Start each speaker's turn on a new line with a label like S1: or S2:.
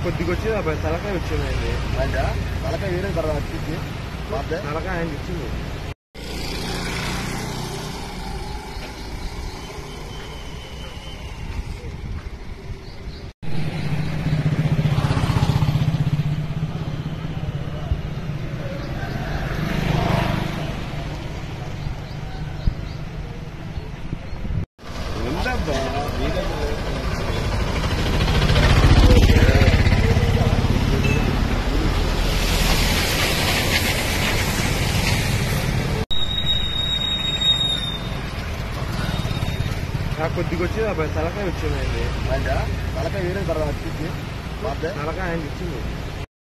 S1: కొద్దిగా వచ్చేది అబ్బాయి తలకాయ వచ్చిందండి
S2: అంటే తలకాయ వేరే తర్వాత వచ్చింది బాబే
S1: తలకాయ ఆయన ఇచ్చింది ఉందబ్బా నాకు కొద్దిగా వచ్చేది అబ్బాయి తలకాయ వచ్చిందండి
S2: అంటే తలకాయ వేరే తర్వాత వచ్చింది బాబే
S1: తలకాయ ఆయన ఇచ్చింది